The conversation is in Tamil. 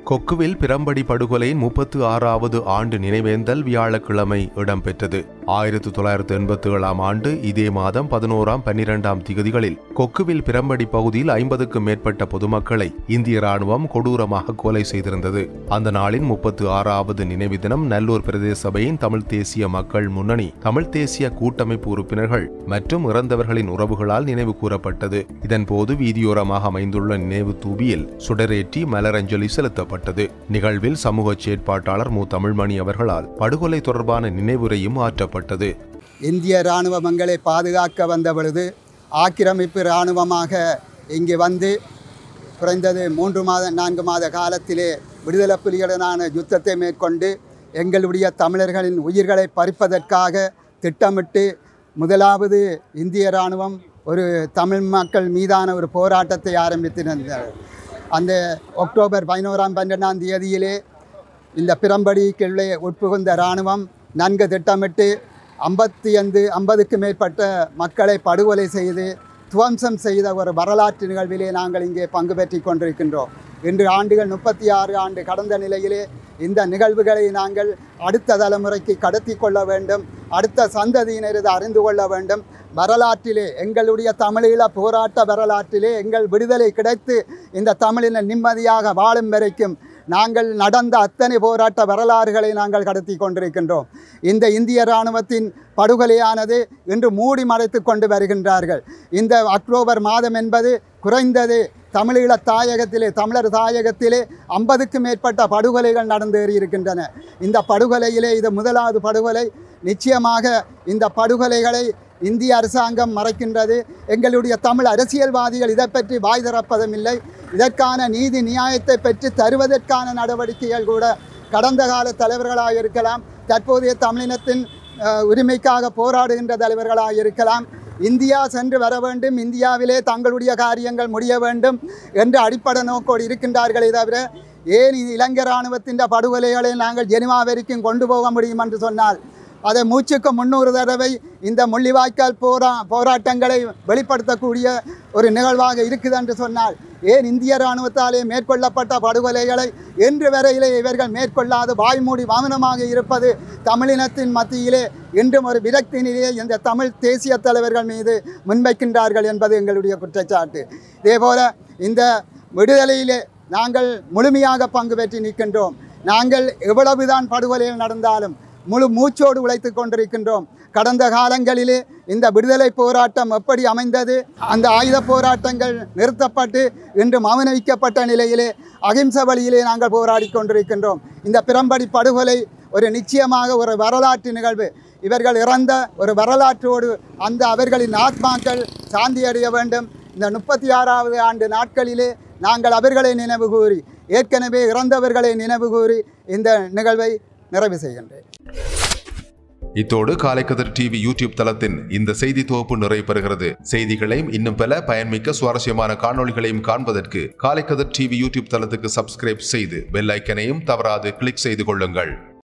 கொக்குவில் பிரம்படி படுகொலையின் முப்பத்து ஆறாவது ஆண்டு நினைவேந்தல் வியாழக்கிழமை இடம்பெற்றது ஆயிரத்து தொள்ளாயிரத்து எண்பத்தி ஏழாம் ஆண்டு இதே மாதம் பதினோராம் பன்னிரெண்டாம் திகதிகளில் கொக்குவில் பிரம்படி பகுதியில் ஐம்பதுக்கும் மேற்பட்ட பொதுமக்களை இந்திய ராணுவம் கொடூரமாக கொலை செய்திருந்தது அந்த நாளின் முப்பத்து ஆறாவது நினைவு தினம் நல்லூர் பிரதேச சபையின் தமிழ் தேசிய மக்கள் முன்னணி தமிழ் தேசிய கூட்டமைப்பு உறுப்பினர்கள் மற்றும் இறந்தவர்களின் உறவுகளால் நினைவு கூறப்பட்டது இதன்போது வீதியோரமாக அமைந்துள்ள நினைவு தூபியில் சுடரேற்றி மலரஞ்சலி செலுத்தப்பட்டது நிகழ்வில் சமூக செயற்பாட்டாளர் மு தமிழ்மணி அவர்களால் படுகொலை தொடர்பான நினைவுரையும் ஆற்றப்பட்டது இந்திய இராணுவம் எங்களை பாதுகாக்க வந்த பொழுது ஆக்கிரமிப்பு இராணுவமாக இங்கே வந்து குறைந்தது மூன்று மாத நான்கு மாத காலத்திலே விடுதலை புலிகளுடனான யுத்தத்தை மேற்கொண்டு எங்களுடைய தமிழர்களின் உயிர்களை பறிப்பதற்காக திட்டமிட்டு முதலாவது இந்திய இராணுவம் ஒரு தமிழ் மக்கள் மீதான ஒரு போராட்டத்தை ஆரம்பித்திருந்தார் அந்த அக்டோபர் பதினோராம் பன்னெண்டாம் தேதியிலே இந்த பிரம்படிக்குள்ளே உட்புகுந்த இராணுவம் நன்கு திட்டமிட்டு ஐம்பத்தி ஐந்து ஐம்பதுக்கு மேற்பட்ட மக்களை படுகொலை செய்து துவம்சம் செய்த ஒரு வரலாற்று நிகழ்விலே நாங்கள் இங்கே பங்கு பெற்றி கொண்டிருக்கின்றோம் இன்று ஆண்டுகள் முப்பத்தி ஆறு ஆண்டு கடந்த நிலையிலே இந்த நிகழ்வுகளை நாங்கள் அடுத்த தலைமுறைக்கு கடத்தி கொள்ள வேண்டும் அடுத்த சந்ததியினர் இதை அறிந்து கொள்ள வேண்டும் வரலாற்றிலே எங்களுடைய தமிழீழ போராட்ட வரலாற்றிலே எங்கள் விடுதலை கிடைத்து இந்த தமிழின நிம்மதியாக வாழும் வரைக்கும் நாங்கள் நடந்த அத்தனை போராட்ட வரலாறுகளை நாங்கள் கடத்தி கொண்டிருக்கின்றோம் இந்த இந்திய இராணுவத்தின் படுகொலையானது இன்று மூடி மறைத்து கொண்டு வருகின்றார்கள் இந்த அக்டோபர் மாதம் என்பது குறைந்தது தமிழீழ தாயகத்திலே தமிழர் தாயகத்திலே ஐம்பதுக்கும் மேற்பட்ட படுகொலைகள் நடந்தேறி இருக்கின்றன இந்த படுகொலையிலே இது முதலாவது படுகொலை நிச்சயமாக இந்த படுகொலைகளை இந்திய அரசாங்கம் மறைக்கின்றது எங்களுடைய தமிழ் அரசியல்வாதிகள் இதை பற்றி வாய் திறப்பதும் இல்லை இதற்கான நீதி நியாயத்தை பெற்று தருவதற்கான நடவடிக்கைகள் கூட கடந்த கால தலைவர்களாக இருக்கலாம் தற்போதைய தமிழினத்தின் அஹ், உரிமைக்காக போராடுகின்ற தலைவர்களாக இருக்கலாம் இந்தியா சென்று வர வேண்டும் இந்தியாவிலே தங்களுடைய காரியங்கள் முடிய வேண்டும் என்ற அடிப்படை நோக்கோடு இருக்கின்றார்களே தவிர ஏன் இந்த இலங்கை இராணுவத்தின் படுகொலைகளை நாங்கள் ஜெனிவா வரைக்கும் கொண்டு போக முடியும் என்று சொன்னால் அதை மூச்சுக்கு முன்னூறு தடவை இந்த முள்ளிவாய்க்கால் போரா போராட்டங்களை வெளிப்படுத்தக்கூடிய ஒரு நிகழ்வாக இருக்குது என்று சொன்னால் ஏன் இந்திய இராணுவத்தாலே மேற்கொள்ளப்பட்ட படுகொலைகளை இன்று வரையிலே இவர்கள் மேற்கொள்ளாது வாய்மூடி மௌனமாக இருப்பது தமிழினத்தின் மத்தியிலே இன்றும் ஒரு விரக்தி நிலையை இந்த தமிழ் தேசிய தலைவர்கள் மீது முன்வைக்கின்றார்கள் என்பது எங்களுடைய குற்றச்சாட்டு இதேபோல இந்த விடுதலையிலே நாங்கள் முழுமையாக பங்கு பெற்றி நிற்கின்றோம் நாங்கள் எவ்வளவுதான் படுகொலைகள் நடந்தாலும் முழு மூச்சோடு உழைத்து கொண்டிருக்கின்றோம் கடந்த காலங்களிலே இந்த விடுதலை போராட்டம் எப்படி அமைந்தது அந்த ஆயுத போராட்டங்கள் நிறுத்தப்பட்டு இன்று மௌனவிக்கப்பட்ட நிலையிலே அகிம்சை வழியிலே நாங்கள் போராடி கொண்டிருக்கின்றோம் இந்த பிரம்படி படுகொலை ஒரு நிச்சயமாக ஒரு வரலாற்று நிகழ்வு இவர்கள் இறந்த ஒரு வரலாற்றோடு அந்த அவர்களின் ஆத்மாக்கள் சாந்தி அடைய வேண்டும் இந்த முப்பத்தி ஆறாவது ஆண்டு நாட்களிலே நாங்கள் அவர்களை நினைவு கூறி ஏற்கனவே இறந்தவர்களை நினைவு கூறி இந்த நிகழ்வை நிறைவு செய்கின்றேன் இத்தோடு காலைக்கதிர் டிவி யூடியூப் தளத்தின் இந்த செய்தி தொகுப்பு நிறைவு பெறுகிறது செய்திகளையும் இன்னும் பல பயன்மிக்க சுவாரஸ்யமான காணொளிகளையும் காண்பதற்கு காலைக்கதிர் டிவி யூடியூப் தளத்துக்கு சப்ஸ்கிரைப் செய்து பெல் ஐக்கனையும் தவறாது கிளிக் செய்து கொள்ளுங்கள்